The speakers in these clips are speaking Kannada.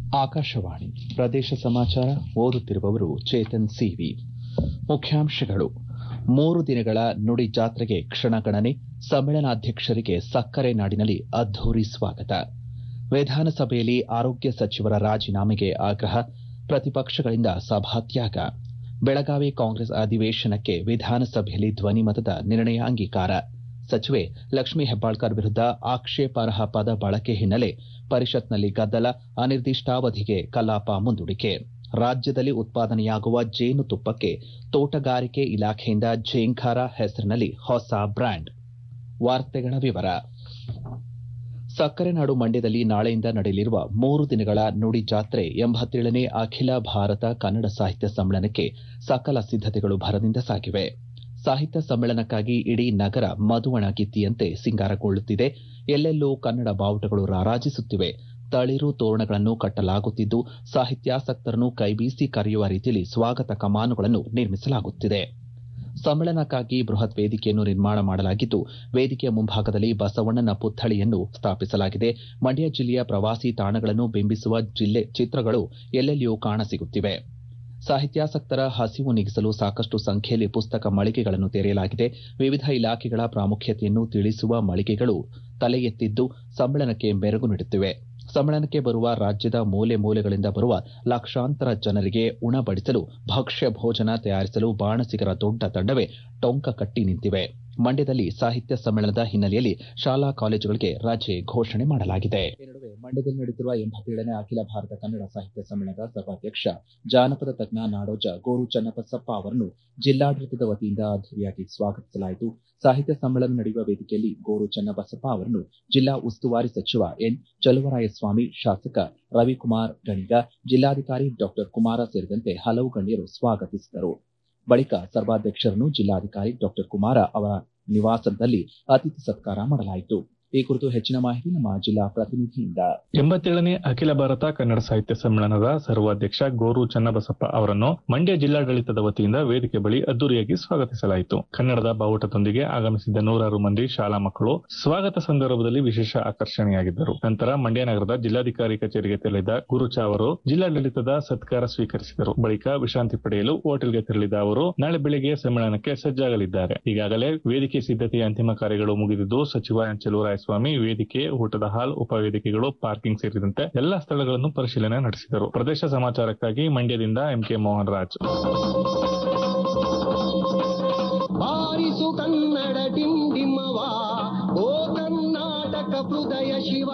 ಆಕಾಶವಾಣಿ ಪ್ರದೇಶ ಸಮಾಚಾರ ಓದುತ್ತಿರುವವರು ಚೇತನ್ ಸಿವಿ ಮುಖ್ಯಾಂಶಗಳು ಮೂರು ದಿನಗಳ ನುಡಿ ಜಾತ್ರೆಗೆ ಕ್ಷಣಗಣನೆ ಸಮ್ಮೇಳನಾಧ್ಯಕ್ಷರಿಗೆ ಸಕ್ಕರೆ ನಾಡಿನಲ್ಲಿ ಅದ್ದೂರಿ ಸ್ವಾಗತ ವಿಧಾನಸಭೆಯಲ್ಲಿ ಆರೋಗ್ಯ ಸಚಿವರ ರಾಜೀನಾಮೆಗೆ ಆಗ್ರಹ ಪ್ರತಿಪಕ್ಷಗಳಿಂದ ಸಭಾತ್ಯಾಗ ಬೆಳಗಾವಿ ಕಾಂಗ್ರೆಸ್ ಅಧಿವೇಶನಕ್ಕೆ ವಿಧಾನಸಭೆಯಲ್ಲಿ ಧ್ವನಿಮತದ ನಿರ್ಣಯ ಅಂಗೀಕಾರ ಸಚಿವೆ ಲಕ್ಷ್ಮೀ ಹೆಬ್ಬಾಳ್ಕರ್ ವಿರುದ್ದ ಆಕ್ಷೇಪಾರ್ಹ ಪದ ಬಳಕೆ ಹಿನ್ನೆಲೆ ಪರಿಷತ್ನಲ್ಲಿ ಗದ್ದಲ ಅನಿರ್ದಿಷ್ಟಾವಧಿಗೆ ಕಲಾಪ ಮುಂದೂಡಿಕೆ ರಾಜ್ಯದಲ್ಲಿ ಉತ್ಪಾದನೆಯಾಗುವ ಜೇನುತುಪ್ಪಕ್ಕೆ ತೋಟಗಾರಿಕೆ ಇಲಾಖೆಯಿಂದ ಝೇಂಖಾರ ಹೆಸರಿನಲ್ಲಿ ಹೊಸ ಬ್ರ್ಯಾಂಡ್ ವಾರ್ತೆಗಳ ವಿವರ ಸಕ್ಕರೆ ನಾಡು ಮಂಡ್ಯದಲ್ಲಿ ನಾಳೆಯಿಂದ ನಡೆಯಲಿರುವ ಮೂರು ದಿನಗಳ ನುಡಿ ಜಾತ್ರೆ ಎಂಬತ್ತೇಳನೇ ಅಖಿಲ ಭಾರತ ಕನ್ನಡ ಸಾಹಿತ್ಯ ಸಮ್ಮೇಳನಕ್ಕೆ ಸಕಲ ಸಿದ್ದತೆಗಳು ಭರದಿಂದ ಸಾಗಿವೆ ಸಾಹಿತ್ಯ ಸಮ್ಮೇಳನಕ್ಕಾಗಿ ಇಡೀ ನಗರ ಮದುವಣಗಿತ್ತಿಯಂತೆ ಸಿಂಗಾರಗೊಳ್ಳುತ್ತಿದೆ ಎಲ್ಲೆಲ್ಲೂ ಕನ್ನಡ ಬಾವುಟಗಳು ರಾರಾಜಿಸುತ್ತಿವೆ ತಳಿರು ತೋರಣಗಳನ್ನು ಕಟ್ಟಲಾಗುತ್ತಿದ್ದು ಸಾಹಿತ್ಯಾಸಕ್ತರನ್ನು ಕೈಬೀಸಿ ಕರೆಯುವ ರೀತಿಯಲ್ಲಿ ಸ್ವಾಗತ ಕಮಾನುಗಳನ್ನು ನಿರ್ಮಿಸಲಾಗುತ್ತಿದೆ ಸಮ್ಮೇಳನಕ್ಕಾಗಿ ಬೃಹತ್ ವೇದಿಕೆಯನ್ನು ನಿರ್ಮಾಣ ಮಾಡಲಾಗಿದ್ದು ವೇದಿಕೆಯ ಮುಂಭಾಗದಲ್ಲಿ ಬಸವಣ್ಣನ ಪುತ್ಥಳಿಯನ್ನು ಸ್ಥಾಪಿಸಲಾಗಿದೆ ಮಂಡ್ಯ ಜಿಲ್ಲೆಯ ಪ್ರವಾಸಿ ತಾಣಗಳನ್ನು ಬಿಂಬಿಸುವ ಜಿಲ್ಲೆ ಚಿತ್ರಗಳು ಎಲ್ಲೆಲ್ಲಿಯೂ ಕಾಣಸಿಗುತ್ತಿವೆ ಸಾಹಿತ್ಯಾಸಕ್ತರ ಹಸಿವು ನೀಗಿಸಲು ಸಾಕಷ್ಟು ಸಂಖ್ಯೆಯಲ್ಲಿ ಪುಸ್ತಕ ಮಳಿಗೆಗಳನ್ನು ತೆರೆಯಲಾಗಿದೆ ವಿವಿಧ ಇಲಾಖೆಗಳ ಪ್ರಾಮುಖ್ಯತೆಯನ್ನು ತಿಳಿಸುವ ಮಳಿಗೆಗಳು ತಲೆ ಎತ್ತಿದ್ದು ಸಮ್ಮೇಳನಕ್ಕೆ ಮೆರುಗು ನೀಡುತ್ತಿವೆ ಸಮ್ಮೇಳನಕ್ಕೆ ಬರುವ ರಾಜ್ಯದ ಮೂಲೆ ಮೂಲೆಗಳಿಂದ ಬರುವ ಲಕ್ಷಾಂತರ ಜನರಿಗೆ ಉಣಬಡಿಸಲು ಭಕ್ಷ್ಯ ಭೋಜನ ತಯಾರಿಸಲು ಬಾಣಸಿಗರ ದೊಡ್ಡ ತಂಡವೇ ಟೊಂಕ ಕಟ್ಟಿ ನಿಂತಿವೆ ಮಂಡ್ಯದಲ್ಲಿ ಸಾಹಿತ್ಯ ಸಮ್ಮೇಳನದ ಹಿನ್ನೆಲೆಯಲ್ಲಿ ಶಾಲಾ ಕಾಲೇಜುಗಳಿಗೆ ರಜೆ ಘೋಷಣೆ ಮಾಡಲಾಗಿದೆ ಈ ನಡುವೆ ಮಂಡ್ಯದಲ್ಲಿ ನಡೆಯುತ್ತಿರುವ ಎಂಬತ್ತೇಳನೇ ಅಖಿಲ ಭಾರತ ಕನ್ನಡ ಸಾಹಿತ್ಯ ಸಮ್ಮೇಳನದ ಸಭಾಧ್ಯಕ್ಷ ಜಾನಪದ ತಜ್ಞ ನಾಡೋಜ ಗೋರು ಚನ್ನಬಸಪ್ಪ ಅವರನ್ನು ಜಿಲ್ಲಾಡಳಿತದ ವತಿಯಿಂದ ಅದ್ದೂರಿಯಾಗಿ ಸ್ವಾಗತಿಸಲಾಯಿತು ಸಾಹಿತ್ಯ ಸಮ್ಮೇಳನ ನಡೆಯುವ ವೇದಿಕೆಯಲ್ಲಿ ಗೋರು ಚನ್ನಬಸಪ್ಪ ಅವರನ್ನು ಜಿಲ್ಲಾ ಉಸ್ತುವಾರಿ ಸಚಿವ ಎನ್ ಚಲುವರಾಯಸ್ವಾಮಿ ಶಾಸಕ ರವಿಕುಮಾರ್ ಗಣಿಗ ಜಿಲ್ಲಾಧಿಕಾರಿ ಡಾಕ್ಟರ್ ಕುಮಾರ ಸೇರಿದಂತೆ ಹಲವು ಗಣ್ಯರು ಸ್ವಾಗತಿಸಿದರು ಬಳಿಕ ಸರ್ವಾಧ್ಯಕ್ಷರನ್ನು ಜಿಲ್ಲಾಧಿಕಾರಿ ಡಾಕ್ಟರ್ ಕುಮಾರ ಅವರ ನಿವಾಸದಲ್ಲಿ ಅತಿಥಿ ಸತ್ಕಾರ ಮಾಡಲಾಯಿತು ಈ ಕುರಿತು ಹೆಚ್ಚಿನ ಮಾಹಿತಿ ನಮ್ಮ ಜಿಲ್ಲಾ ಪ್ರತಿನಿಧಿಯಿಂದ ಎಂಬತ್ತೇಳನೇ ಅಖಿಲ ಭಾರತ ಕನ್ನಡ ಸಾಹಿತ್ಯ ಸಮ್ಮೇಳನದ ಸರ್ವಾಧ್ಯಕ್ಷ ಗೋರು ಚನ್ನಬಸಪ್ಪ ಅವರನ್ನು ಮಂಡ್ಯ ಜಿಲ್ಲಾಡಳಿತದ ವತಿಯಿಂದ ವೇದಿಕೆ ಬಳಿ ಅದ್ದೂರಿಯಾಗಿ ಸ್ವಾಗತಿಸಲಾಯಿತು ಕನ್ನಡದ ಬಾವುಟದೊಂದಿಗೆ ಆಗಮಿಸಿದ್ದ ನೂರಾರು ಮಂದಿ ಶಾಲಾ ಮಕ್ಕಳು ಸ್ವಾಗತ ಸಂದರ್ಭದಲ್ಲಿ ವಿಶೇಷ ಆಕರ್ಷಣೆಯಾಗಿದ್ದರು ನಂತರ ಮಂಡ್ಯ ನಗರದ ಜಿಲ್ಲಾಧಿಕಾರಿ ಕಚೇರಿಗೆ ತೆರಳಿದ ಗುರುಚಾ ಅವರು ಜಿಲ್ಲಾಡಳಿತದ ಸತ್ಕಾರ ಸ್ವೀಕರಿಸಿದರು ಬಳಿಕ ವಿಶ್ರಾಂತಿ ಪಡೆಯಲು ಹೋಟೆಲ್ಗೆ ತೆರಳಿದ ಅವರು ನಾಳೆ ಬೆಳಗ್ಗೆ ಸಮ್ಮೇಳನಕ್ಕೆ ಸಜ್ಜಾಗಲಿದ್ದಾರೆ ಈಗಾಗಲೇ ವೇದಿಕೆ ಸಿದ್ದತೆಯ ಅಂತಿಮ ಕಾರ್ಯಗಳು ಮುಗಿದಿದ್ದು ಸಚಿವ ಎನ್ ಸ್ವಾಮಿ ವೇದಿಕೆ ಊಟದ ಹಾಲ್ ಉಪವೇದಿಕೆಗಳು ಪಾರ್ಕಿಂಗ್ ಸೇರಿದಂತೆ ಎಲ್ಲಾ ಸ್ಥಳಗಳನ್ನು ಪರಿಶೀಲನೆ ನಡೆಸಿದರು ಪ್ರದೇಶ ಸಮಾಚಾರಕ್ಕಾಗಿ ಮಂಡ್ಯದಿಂದ ಎಂಕೆ ಮೋಹನ್ ರಾಜ್ ಬಾರಿಸು ಕನ್ನಡ ಡಿಂಡಿಮವ ಓ ಕರ್ನಾಟಕ ಹೃದಯ ಶಿವ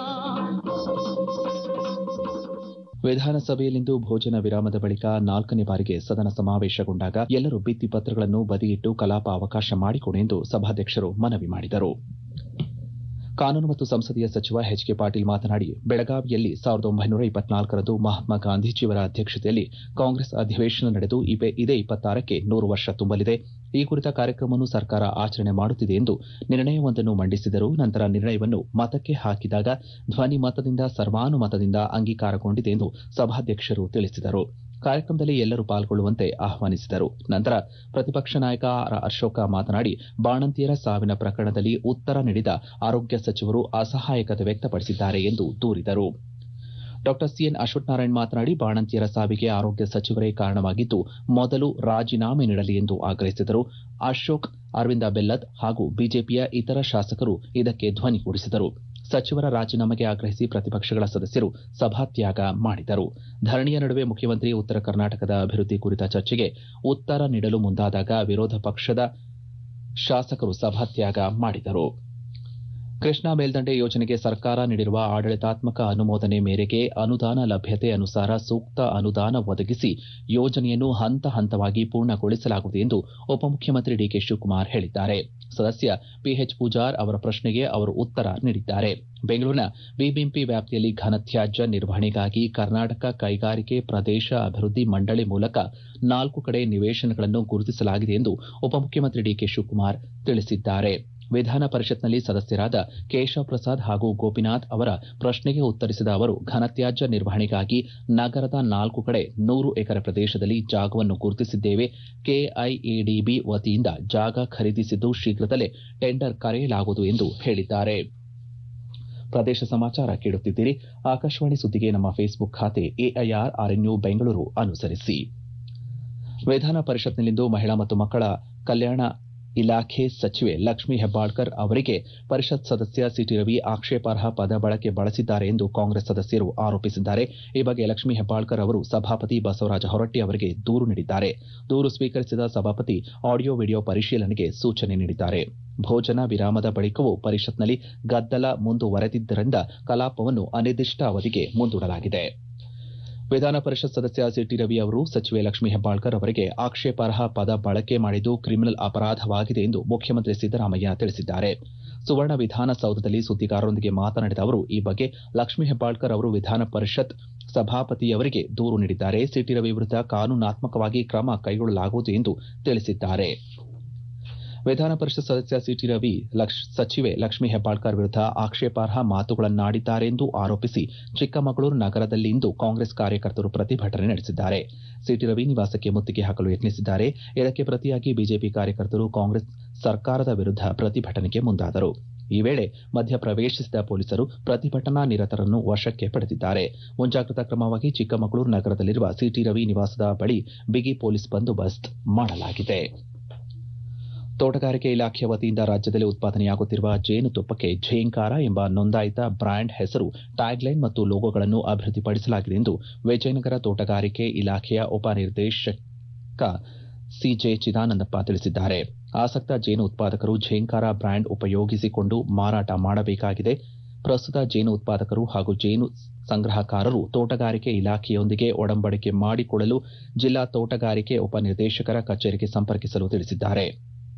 ವಿಧಾನಸಭೆಯಲ್ಲಿಂದು ಭೋಜನ ವಿರಾಮದ ಬಳಿಕ ನಾಲ್ಕನೇ ಬಾರಿಗೆ ಸದನ ಸಮಾವೇಶಗೊಂಡಾಗ ಎಲ್ಲರೂ ಭಿತ್ತಿ ಪತ್ರಗಳನ್ನು ಬದಿಗಿಟ್ಟು ಕಲಾಪ ಅವಕಾಶ ಮಾಡಿಕೊಡಿ ಎಂದು ಸಭಾಧ್ಯಕ್ಷರು ಮನವಿ ಮಾಡಿದರು ಕಾನೂನು ಮತ್ತು ಸಂಸದೀಯ ಸಚಿವ ಎಚ್ ಕೆ ಪಾಟೀಲ್ ಮಾತನಾಡಿ ಬೆಳಗಾವಿಯಲ್ಲಿ ಸಾವಿರದ ಒಂಬೈನೂರ ಇಪ್ಪತ್ನಾಲ್ಕರಂದು ಮಹಾತ್ಮ ಗಾಂಧೀಜಿಯವರ ಅಧ್ಯಕ್ಷತೆಯಲ್ಲಿ ಕಾಂಗ್ರೆಸ್ ಅಧಿವೇಶನ ನಡೆದು ಇದೇ ಇಪ್ಪತ್ತಾರಕ್ಕೆ ನೂರು ವರ್ಷ ತುಂಬಲಿದೆ ಈ ಕುರಿತ ಕಾರ್ಯಕ್ರಮವನ್ನು ಸರ್ಕಾರ ಆಚರಣೆ ಮಾಡುತ್ತಿದೆ ಎಂದು ನಿರ್ಣಯವೊಂದನ್ನು ಮಂಡಿಸಿದರು ನಂತರ ನಿರ್ಣಯವನ್ನು ಮತಕ್ಕೆ ಹಾಕಿದಾಗ ಧ್ವನಿ ಮತದಿಂದ ಸರ್ವಾನುಮತದಿಂದ ಅಂಗೀಕಾರಗೊಂಡಿದೆ ಎಂದು ಸಭಾಧ್ಯಕ್ಷರು ತಿಳಿಸಿದರು ಕಾರ್ಯಕ್ರಮದಲ್ಲಿ ಎಲ್ಲರೂ ಪಾಲ್ಗೊಳ್ಳುವಂತೆ ಆಹ್ವಾನಿಸಿದರು ನಂತರ ಪ್ರತಿಪಕ್ಷ ನಾಯಕ ಆರ್ ಅಶೋಕ ಮಾತನಾಡಿ ಬಾಣಂತಿಯರ ಸಾವಿನ ಪ್ರಕರಣದಲ್ಲಿ ಉತ್ತರ ನೀಡಿದ ಆರೋಗ್ಯ ಸಚಿವರು ಅಸಹಾಯಕತೆ ವ್ಯಕ್ತಪಡಿಸಿದ್ದಾರೆ ಎಂದು ದೂರಿದರು ಡಾ ಸಿಎನ್ ಅಶ್ವತ್ಥನಾರಾಯಣ್ ಮಾತನಾಡಿ ಬಾಣಂತಿಯರ ಸಾವಿಗೆ ಆರೋಗ್ಯ ಸಚಿವರೇ ಕಾರಣವಾಗಿದ್ದು ಮೊದಲು ರಾಜೀನಾಮೆ ನೀಡಲಿ ಎಂದು ಆಗ್ರಹಿಸಿದರು ಅಶೋಕ್ ಅರವಿಂದ ಬೆಲ್ಲದ್ ಹಾಗೂ ಬಿಜೆಪಿಯ ಇತರ ಶಾಸಕರು ಇದಕ್ಕೆ ಧ್ವನಿಗೂಡಿಸಿದರು ಸಚಿವರ ರಾಜೀನಾಮೆಗೆ ಆಗ್ರಹಿಸಿ ಪ್ರತಿಪಕ್ಷಗಳ ಸದಸ್ಯರು ಸಭಾತ್ಯಾಗ ಮಾಡಿದರು ಧರಣಿಯ ನಡುವೆ ಮುಖ್ಯಮಂತ್ರಿ ಉತ್ತರ ಕರ್ನಾಟಕದ ಅಭಿವೃದ್ಧಿ ಕುರಿತ ಚರ್ಚೆಗೆ ಉತ್ತರ ನೀಡಲು ಮುಂದಾದಾಗ ವಿರೋಧ ಪಕ್ಷದ ಶಾಸಕರು ಸಭಾತ್ಯಾಗ ಮಾಡಿದರು ಕೃಷ್ಣಾ ಮೇಲ್ದಂಡೆ ಯೋಜನೆಗೆ ಸರ್ಕಾರ ನೀಡಿರುವ ಆಡಳಿತಾತ್ಮಕ ಅನುಮೋದನೆ ಮೇರೆಗೆ ಅನುದಾನ ಲಭ್ಯತೆ ಅನುಸಾರ ಸೂಕ್ತ ಅನುದಾನ ಒದಗಿಸಿ ಯೋಜನೆಯನ್ನು ಹಂತ ಹಂತವಾಗಿ ಪೂರ್ಣಗೊಳಿಸಲಾಗುವುದು ಎಂದು ಉಪಮುಖ್ಯಮಂತ್ರಿ ಡಿಕೆ ಶಿವಕುಮಾರ್ ಹೇಳಿದ್ದಾರೆ ಸದಸ್ಯ ಪಿಎಚ್ ಪೂಜಾರ್ ಅವರ ಪ್ರಶ್ನೆಗೆ ಅವರು ಉತ್ತರ ನೀಡಿದ್ದಾರೆ ಬೆಂಗಳೂರಿನ ಬಿಬಿಎಂಪಿ ವ್ಯಾಪ್ತಿಯಲ್ಲಿ ಘನತ್ಯಾಜ್ಯ ನಿರ್ವಹಣೆಗಾಗಿ ಕರ್ನಾಟಕ ಕೈಗಾರಿಕೆ ಪ್ರದೇಶ ಅಭಿವೃದ್ಧಿ ಮಂಡಳಿ ಮೂಲಕ ನಾಲ್ಕು ಕಡೆ ನಿವೇಶನಗಳನ್ನು ಗುರುತಿಸಲಾಗಿದೆ ಎಂದು ಉಪಮುಖ್ಯಮಂತ್ರಿ ಡಿಕೆ ಶಿವಕುಮಾರ್ ತಿಳಿಸಿದ್ದಾರೆ ವಿಧಾನ ಪರಿಷತ್ನಲ್ಲಿ ಸದಸ್ಯರಾದ ಕೇಶವ ಪ್ರಸಾದ್ ಹಾಗೂ ಗೋಪಿನಾಥ್ ಅವರ ಪ್ರಶ್ನೆಗೆ ಉತ್ತರಿಸಿದ ಅವರು ಘನತ್ಯಾಜ್ಯ ನಿರ್ವಹಣೆಗಾಗಿ ನಗರದ ನಾಲ್ಕು ಕಡೆ ನೂರು ಎಕರೆ ಪ್ರದೇಶದಲ್ಲಿ ಜಾಗವನ್ನು ಗುರುತಿಸಿದ್ದೇವೆ ಕೆಐಎಡಿಬಿ ವತಿಯಿಂದ ಜಾಗ ಖರೀದಿಸಿದ್ದು ಶೀಘ್ರದಲ್ಲೇ ಟೆಂಡರ್ ಕರೆಯಲಾಗುವುದು ಎಂದು ಹೇಳಿದ್ದಾರೆ ಪ್ರದೇಶ ಸಮಾಚಾರ ಕೇಳುತ್ತಿದ್ದೀರಿ ಆಕಾಶವಾಣಿ ಸುದ್ದಿಗೆ ನಮ್ಮ ಫೇಸ್ಬುಕ್ ಖಾತೆ ಎಐಆರ್ ಆರ್ಎನ್ಯು ಬೆಂಗಳೂರು ಅನುಸರಿಸಿ ವಿಧಾನ ಪರಿಷತ್ನಲ್ಲಿಂದು ಮಹಿಳಾ ಮತ್ತು ಮಕ್ಕಳ ಕಲ್ಯಾಣ ಇಲಾಖೆ ಸಚಿವೆ ಲಕ್ಷ್ಮೀ ಹೆಬ್ಬಾಳ್ಕರ್ ಅವರಿಗೆ ಪರಿಷತ್ ಸದಸ್ಯ ಸಿಟಿ ರವಿ ಆಕ್ಷೇಪಾರ್ಹ ಪದ ಬಳಕೆ ಬಳಸಿದ್ದಾರೆ ಎಂದು ಕಾಂಗ್ರೆಸ್ ಸದಸ್ಯರು ಆರೋಪಿಸಿದ್ದಾರೆ ಈ ಬಗ್ಗೆ ಲಕ್ಷ್ಮೀ ಹೆಬ್ಬಾಳ್ಕರ್ ಅವರು ಸಭಾಪತಿ ಬಸವರಾಜ ಹೊರಟ್ಟಿ ಅವರಿಗೆ ದೂರು ನೀಡಿದ್ದಾರೆ ದೂರು ಸ್ವೀಕರಿಸಿದ ಸಭಾಪತಿ ಆಡಿಯೋ ವಿಡಿಯೋ ಪರಿಶೀಲನೆಗೆ ಸೂಚನೆ ನೀಡಿದ್ದಾರೆ ಭೋಜನ ವಿರಾಮದ ಬಳಿಕವೂ ಪರಿಷತ್ನಲ್ಲಿ ಗದ್ದಲ ಮುಂದುವರೆದಿದ್ದರಿಂದ ಕಲಾಪವನ್ನು ಅನಿರ್ದಿಷ್ಟ ಅವಧಿಗೆ ಮುಂದೂಡಲಾಗಿದೆ ವಿಧಾನ ಪರಿಷತ್ ಸದಸ್ಯ ಸಿಟಿ ರವಿ ಅವರು ಸಚಿವೆ ಲಕ್ಷ್ಮೀ ಹೆಬ್ಬಾಳ್ಕರ್ ಅವರಿಗೆ ಆಕ್ಷೇಪಾರ್ಹ ಪದ ಬಳಕೆ ಮಾಡಿದ್ದು ಕ್ರಿಮಿನಲ್ ಅಪರಾಧವಾಗಿದೆ ಎಂದು ಮುಖ್ಯಮಂತ್ರಿ ಸಿದ್ದರಾಮಯ್ಯ ತಿಳಿಸಿದ್ದಾರೆ ಸುವರ್ಣ ವಿಧಾನಸೌಧದಲ್ಲಿ ಸುದ್ದಿಗಾರರೊಂದಿಗೆ ಮಾತನಾಡಿದ ಅವರು ಈ ಬಗ್ಗೆ ಲಕ್ಷ್ಮೀ ಹೆಬ್ಬಾಳ್ಕರ್ ಅವರು ವಿಧಾನ ಪರಿಷತ್ ಸಭಾಪತಿಯವರಿಗೆ ದೂರು ನೀಡಿದ್ದಾರೆ ಸಿಟಿ ರವಿ ವಿರುದ್ಧ ಕಾನೂನಾತ್ಮಕವಾಗಿ ಕ್ರಮ ಕೈಗೊಳ್ಳಲಾಗುವುದು ಎಂದು ತಿಳಿಸಿದ್ದಾರೆ ವಿಧಾನ ಪರಿಷತ್ ಸದಸ್ಯ ಸಿಟಿ ರವಿ ಸಚಿವೆ ಲಕ್ಷ್ಮೀ ಹೆಬ್ಬಾಳ್ಕರ್ ವಿರುದ್ಧ ಆಕ್ಷೇಪಾರ್ಹ ಮಾತುಗಳನ್ನಾಡಿದ್ದಾರೆಂದು ಆರೋಪಿಸಿ ಚಿಕ್ಕಮಗಳೂರು ನಗರದಲ್ಲಿಂದು ಕಾಂಗ್ರೆಸ್ ಕಾರ್ಯಕರ್ತರು ಪ್ರತಿಭಟನೆ ನಡೆಸಿದ್ದಾರೆ ಸಿಟಿ ರವಿ ನಿವಾಸಕ್ಕೆ ಮುತ್ತಿಗೆ ಹಾಕಲು ಯತ್ನಿಸಿದ್ದಾರೆ ಇದಕ್ಕೆ ಪ್ರತಿಯಾಗಿ ಬಿಜೆಪಿ ಕಾರ್ಯಕರ್ತರು ಕಾಂಗ್ರೆಸ್ ಸರ್ಕಾರದ ವಿರುದ್ಧ ಪ್ರತಿಭಟನೆಗೆ ಮುಂದಾದರು ಈ ವೇಳೆ ಮಧ್ಯ ಪ್ರವೇಶಿಸಿದ ಪೊಲೀಸರು ಪ್ರತಿಭಟನಾ ನಿರತರನ್ನು ವಶಕ್ಕೆ ಪಡೆದಿದ್ದಾರೆ ಮುಂಜಾಗ್ರತಾ ಕ್ರಮವಾಗಿ ಚಿಕ್ಕಮಗಳೂರು ನಗರದಲ್ಲಿರುವ ಸಿಟಿ ರವಿ ನಿವಾಸದ ಬಳಿ ಬಿಗಿ ಪೊಲೀಸ್ ಬಂದೋಬಸ್ತ್ ಮಾಡಲಾಗಿದೆ ತೋಟಗಾರಿಕೆ ಇಲಾಖೆಯ ವತಿಯಿಂದ ರಾಜ್ಯದಲ್ಲಿ ಉತ್ಪಾದನೆಯಾಗುತ್ತಿರುವ ಜೇನುತುಪ್ಪಕ್ಕೆ ಝೇಂಕಾರ ಎಂಬ ನೋಂದಾಯಿತ ಬ್ರ್ಯಾಂಡ್ ಹೆಸರು ಟ್ಯಾಗ್ಲೈನ್ ಮತ್ತು ಲೋಗೋಗಳನ್ನು ಅಭಿವೃದ್ಧಿಪಡಿಸಲಾಗಿದೆ ಎಂದು ವಿಜಯನಗರ ತೋಟಗಾರಿಕೆ ಇಲಾಖೆಯ ಉಪನಿರ್ದೇಶಕ ಸಿಜೆ ಚಿದಾನಂದಪ್ಪ ತಿಳಿಸಿದ್ದಾರೆ ಆಸಕ್ತ ಜೇನು ಉತ್ಪಾದಕರು ಝೇಂಕಾರ ಬ್ರ್ಯಾಂಡ್ ಉಪಯೋಗಿಸಿಕೊಂಡು ಮಾರಾಟ ಮಾಡಬೇಕಾಗಿದೆ ಪ್ರಸ್ತುತ ಜೇನು ಉತ್ಪಾದಕರು ಹಾಗೂ ಜೇನು ಸಂಗ್ರಹಕಾರರು ತೋಟಗಾರಿಕೆ ಇಲಾಖೆಯೊಂದಿಗೆ ಒಡಂಬಡಿಕೆ ಮಾಡಿಕೊಳ್ಳಲು ಜಿಲ್ಲಾ ತೋಟಗಾರಿಕೆ ಉಪನಿರ್ದೇಶಕರ ಕಚೇರಿಗೆ ಸಂಪರ್ಕಿಸಲು ತಿಳಿಸಿದ್ದಾರೆ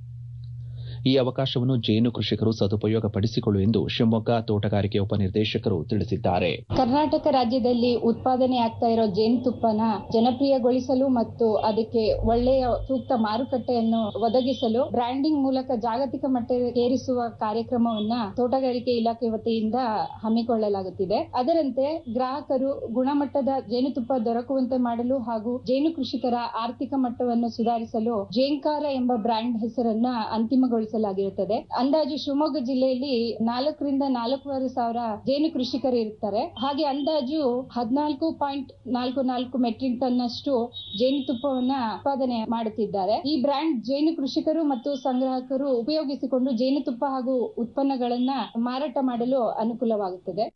ಈ ಅವಕಾಶವನ್ನು ಜೇನು ಕೃಷಿಕರು ಸದುಪಯೋಗಪಡಿಸಿಕೊಳ್ಳು ಎಂದು ಶಿವಮೊಗ್ಗ ತೋಟಗಾರಿಕೆ ಉಪನಿರ್ದೇಶಕರು ತಿಳಿಸಿದ್ದಾರೆ ಕರ್ನಾಟಕ ರಾಜ್ಯದಲ್ಲಿ ಉತ್ಪಾದನೆ ಆಗ್ತಾ ಇರೋ ಜೇನುತುಪ್ಪನ ಜನಪ್ರಿಯಗೊಳಿಸಲು ಮತ್ತು ಅದಕ್ಕೆ ಒಳ್ಳೆಯ ಸೂಕ್ತ ಮಾರುಕಟ್ಟೆಯನ್ನು ಒದಗಿಸಲು ಬ್ರ್ಯಾಂಡಿಂಗ್ ಮೂಲಕ ಜಾಗತಿಕ ಮಟ್ಟಕ್ಕೇರಿಸುವ ಕಾರ್ಯಕ್ರಮವನ್ನ ತೋಟಗಾರಿಕೆ ಇಲಾಖೆ ವತಿಯಿಂದ ಹಮ್ಮಿಕೊಳ್ಳಲಾಗುತ್ತಿದೆ ಅದರಂತೆ ಗ್ರಾಹಕರು ಗುಣಮಟ್ಟದ ಜೇನುತುಪ್ಪ ದೊರಕುವಂತೆ ಮಾಡಲು ಹಾಗೂ ಜೇನು ಕೃಷಿಕರ ಆರ್ಥಿಕ ಮಟ್ಟವನ್ನು ಸುಧಾರಿಸಲು ಜೇಂಕಾರ ಎಂಬ ಬ್ರ್ಯಾಂಡ್ ಹೆಸರನ್ನ ಅಂತಿಮಗೊಳಿಸಲಾಗಿದೆ ಅಂದಾಜು ಶಿವಮೊಗ್ಗ ಜಿಲ್ಲೆಯಲ್ಲಿ ನಾಲ್ಕರಿಂದ ನಾಲ್ಕೂವರೆ ಸಾವಿರ ಜೇನು ಕೃಷಿಕರು ಇರ್ತಾರೆ ಹಾಗೆ ಅಂದಾಜು ಹದಿನಾಲ್ಕು ಪಾಯಿಂಟ್ ನಾಲ್ಕು ನಾಲ್ಕು ಮೆಟ್ರಿಕ್ ಟನ್ ಅಷ್ಟು ಜೇನುತುಪ್ಪವನ್ನ ಉತ್ಪಾದನೆ ಮಾಡುತ್ತಿದ್ದಾರೆ ಈ ಬ್ರ್ಯಾಂಡ್ ಜೇನು ಕೃಷಿಕರು ಮತ್ತು ಸಂಗ್ರಾಹಕರು ಉಪಯೋಗಿಸಿಕೊಂಡು ಜೇನುತುಪ್ಪ ಹಾಗೂ ಉತ್ಪನ್ನಗಳನ್ನ ಮಾರಾಟ ಮಾಡಲು ಅನುಕೂಲವಾಗುತ್ತದೆ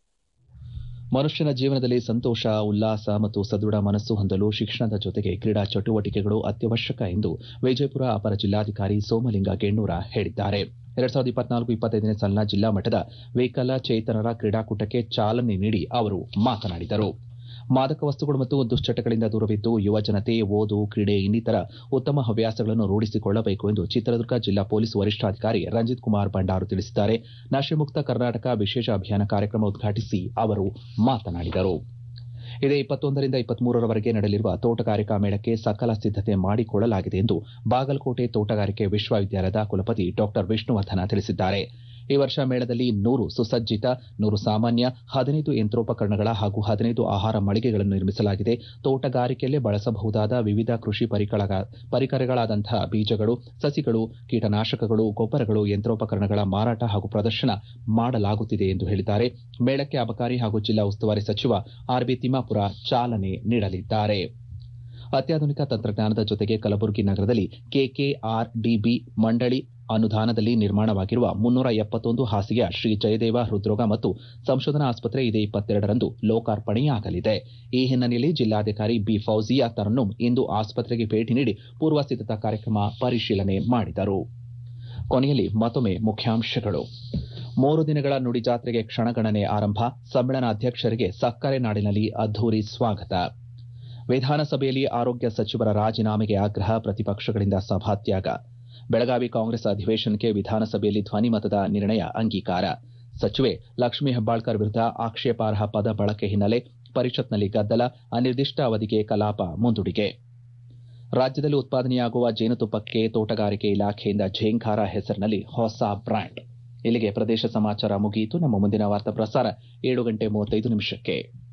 ಮನುಷ್ಯನ ಜೀವನದಲ್ಲಿ ಸಂತೋಷ ಉಲ್ಲಾಸ ಮತ್ತು ಸದೃಢ ಮನಸ್ಸು ಹೊಂದಲು ಶಿಕ್ಷಣದ ಜೊತೆಗೆ ಕ್ರೀಡಾ ಚಟುವಟಿಕೆಗಳು ಅತ್ಯವಶ್ಯಕ ಎಂದು ವಿಜಯಪುರ ಅಪರ ಜಿಲ್ಲಾಧಿಕಾರಿ ಸೋಮಲಿಂಗ ಗೆಣ್ಣೂರ ಹೇಳಿದ್ದಾರೆ ಎರಡ್ ಸಾವಿರದ ಇಪ್ಪತ್ನಾಲ್ಕು ಇಪ್ಪತ್ತೈದನೇ ಸಾಲಿನ ಜಿಲ್ಲಾ ಮಟ್ಟದ ವಿಕಲಚೇತನರ ಕ್ರೀಡಾಕೂಟಕ್ಕೆ ಚಾಲನೆ ನೀಡಿ ಅವರು ಮಾತನಾಡಿದರು ಮಾದಕ ವಸ್ತುಗಳು ಮತ್ತು ದುಶ್ಚಟಗಳಿಂದ ದೂರವಿದ್ದು ಯುವ ಜನತೆ ಓದು ಕ್ರೀಡೆ ಇನ್ನಿತರ ಉತ್ತಮ ಹವ್ಯಾಸಗಳನ್ನು ರೂಢಿಸಿಕೊಳ್ಳಬೇಕು ಎಂದು ಚಿತ್ರದುರ್ಗ ಜಿಲ್ಲಾ ಪೊಲೀಸ್ ವರಿಷ್ಠಾಧಿಕಾರಿ ರಂಜಿತ್ ಕುಮಾರ್ ಭಂಡಾರು ತಿಳಿಸಿದ್ದಾರೆ ನಶೆಮುಕ್ತ ಕರ್ನಾಟಕ ವಿಶೇಷ ಅಭಿಯಾನ ಕಾರ್ಯಕ್ರಮ ಉದ್ಘಾಟಿಸಿ ಅವರು ಮಾತನಾಡಿದರು ಇದೇ ಇಪ್ಪತ್ತೊಂದರಿಂದ ಇಪ್ಪತ್ಮೂರರವರೆಗೆ ನಡೆಯಲಿರುವ ತೋಟಗಾರಿಕಾ ಮೇಳಕ್ಕೆ ಸಕಲ ಸಿದ್ದತೆ ಮಾಡಿಕೊಳ್ಳಲಾಗಿದೆ ಎಂದು ಬಾಗಲಕೋಟೆ ತೋಟಗಾರಿಕೆ ವಿಶ್ವವಿದ್ಯಾಲಯದ ಕುಲಪತಿ ಡಾ ವಿಷ್ಣುವರ್ಧನ ತಿಳಿಸಿದ್ದಾರೆ ಈ ವರ್ಷ ಮೇಳದಲ್ಲಿ ನೂರು ಸುಸಜ್ಜಿತ ನೂರು ಸಾಮಾನ್ಯ ಹದಿನೈದು ಯಂತ್ರೋಪಕರಣಗಳ ಹಾಗೂ ಹದಿನೈದು ಆಹಾರ ಮಳಿಗೆಗಳನ್ನು ನಿರ್ಮಿಸಲಾಗಿದೆ ತೋಟಗಾರಿಕೆಯಲ್ಲೇ ಬಳಸಬಹುದಾದ ವಿವಿಧ ಕೃಷಿ ಪರಿಕರಗಳಾದಂತಹ ಬೀಜಗಳು ಸಸಿಗಳು ಕೀಟನಾಶಕಗಳು ಗೊಬ್ಬರಗಳು ಯಂತ್ರೋಪಕರಣಗಳ ಮಾರಾಟ ಹಾಗೂ ಪ್ರದರ್ಶನ ಮಾಡಲಾಗುತ್ತಿದೆ ಎಂದು ಹೇಳಿದ್ದಾರೆ ಮೇಳಕ್ಕೆ ಅಬಕಾರಿ ಹಾಗೂ ಜಿಲ್ಲಾ ಉಸ್ತುವಾರಿ ಸಚಿವ ಆರ್ಬಿ ತಿಮ್ಮಾಪುರ ಚಾಲನೆ ನೀಡಲಿದ್ದಾರೆ ಅತ್ಯಾಧುನಿಕ ತಂತ್ರಜ್ಞಾನದ ಜೊತೆಗೆ ಕಲಬುರಗಿ ನಗರದಲ್ಲಿ ಕೆಕೆಆರ್ಡಿಬಿ ಮಂಡಳಿ ಅನುದಾನದಲ್ಲಿ ನಿರ್ಮಾಣವಾಗಿರುವ ಮುನ್ನೂರ ಎಪ್ಪತ್ತೊಂದು ಹಾಸಿಗೆಯ ಶ್ರೀ ಜಯದೇವ ಹೃದ್ರೋಗ ಮತ್ತು ಸಂಶೋಧನಾ ಆಸ್ಪತ್ರೆ ಇದೇ ಇಪ್ಪತ್ತೆರಡರಂದು ಲೋಕಾರ್ಪಣೆಯಾಗಲಿದೆ ಈ ಹಿನ್ನೆಲೆಯಲ್ಲಿ ಜಿಲ್ಲಾಧಿಕಾರಿ ಬಿ ಫೌಜಿಯಾ ತರನ್ನುಮ್ ಇಂದು ಆಸ್ಪತ್ರೆಗೆ ಭೇಟಿ ನೀಡಿ ಪೂರ್ವ ಸಿದ್ಧತಾ ಕಾರ್ಯಕ್ರಮ ಪರಿಶೀಲನೆ ಮಾಡಿದರು ಕೊನೆಯಲ್ಲಿ ಮತ್ತೊಮ್ಮೆ ಮುಖ್ಯಾಂಶಗಳು ಮೂರು ದಿನಗಳ ನುಡಿ ಜಾತ್ರೆಗೆ ಕ್ಷಣಗಣನೆ ಆರಂಭ ಸಮ್ಮೇಳನಾಧ್ಯಕ್ಷರಿಗೆ ಸಕ್ಕರೆ ನಾಡಿನಲ್ಲಿ ಅದ್ದೂರಿ ಸ್ವಾಗತ ವಿಧಾನಸಭೆಯಲ್ಲಿ ಆರೋಗ್ಯ ಸಚಿವರ ರಾಜೀನಾಮೆಗೆ ಆಗ್ರಹ ಪ್ರತಿಪಕ್ಷಗಳಿಂದ ಸಭಾತ್ಯಾಗ ಬೆಳಗಾವಿ ಕಾಂಗ್ರೆಸ್ ಅಧಿವೇಶನಕ್ಕೆ ವಿಧಾನಸಭೆಯಲ್ಲಿ ಧ್ವನಿಮತದ ನಿರ್ಣಯ ಅಂಗೀಕಾರ ಸಚಿವೆ ಲಕ್ಷ್ಮೀ ಹೆಬ್ಬಾಳ್ಕರ್ ವಿರುದ್ಧ ಆಕ್ಷೇಪಾರ್ಹ ಪದ ಬಳಕೆ ಹಿನ್ನೆಲೆ ಪರಿಷತ್ನಲ್ಲಿ ಗದ್ದಲ ಅನಿರ್ದಿಷ್ಟ ಅವಧಿಗೆ ಕಲಾಪ ಮುಂದೂಡಿಕೆ ರಾಜ್ಯದಲ್ಲಿ ಉತ್ಪಾದನೆಯಾಗುವ ಜೇನುತುಪ್ಪಕ್ಕೆ ತೋಟಗಾರಿಕೆ ಇಲಾಖೆಯಿಂದ ಝೇಂಕಾರ ಹೆಸರಿನಲ್ಲಿ ಹೊಸ ಬ್ರ್ಯಾಂಡ್ ಇಲ್ಲಿಗೆ ಪ್ರದೇಶ ಸಮಾಚಾರ ಮುಗಿಯಿತು ನಮ್ಮ ಮುಂದಿನ ವಾರ್ತಾ ಪ್ರಸಾರ ಏಳು ಗಂಟೆ ಮೂವತ್ತೈದು ನಿಮಿಷಕ್ಕೆ